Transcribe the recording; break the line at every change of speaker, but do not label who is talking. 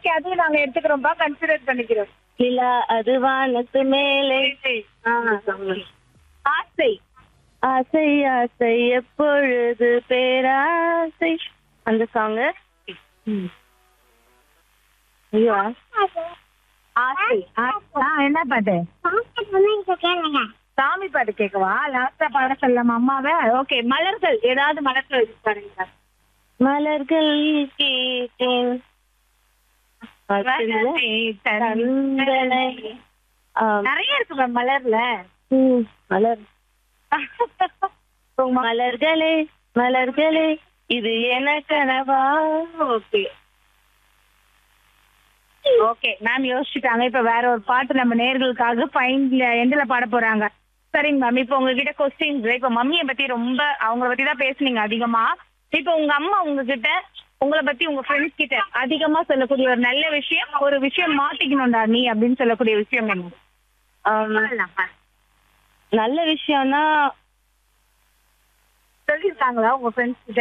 okay அதுவும் நாங்க எடுத்துக்கிறோம்ப்பா consider பண்ணிக்கிறோம்
நிலா அது வானத்து மேலே
ஆ, ஆசை
ஆசை ஆசை எப்பொழுது பேராசை அந்த சாங் ஐயோ
ஆசை ஆ, என்ன பாட்டு சாமி பாட்டு கேட்கவா லாஸ்டா பாட சொல்லலாமா அம்மாவை ஓகே மலர்கள் ஏதாவது மலர்கள் இருக்கு பாருங்க
மலர்கள் கேட்டேன் தந்தனை ஆம்,
நிறைய இருக்கு மேம் மலர்ல
ம், மலர் மலர்களே மலர்களே இது என கனவா
ஓகே ஓகே மேம் யோசிச்சுட்டாங்க இப்ப வேற ஒரு பாட்டு நம்ம நேர்களுக்காக ஃபைன்ல எண்டில் பாட போறாங்க சரிங்க மேம் இப்போ உங்ககிட்ட கொஸ்டின்ஸ் இப்போ மம்மியை பத்தி ரொம்ப அவங்கள பத்தி தான் பேசுனீங்க அதிகமா இப்போ உங்க அம்மா உங்ககிட்ட உங்களை பத்தி உங்க ஃப்ரெண்ட்ஸ் கிட்ட அதிகமா சொல்லக்கூடிய ஒரு நல்ல விஷயம் ஒரு விஷயம் மாத்திக்கணும்டா நீ அப்படின்னு சொல்லக்கூடிய விஷயம் என்ன
ஆம், நல்ல விஷயம்னா
சொல்லியிருக்காங்களா உங்க ஃப்ரெண்ட்ஸ் கிட்ட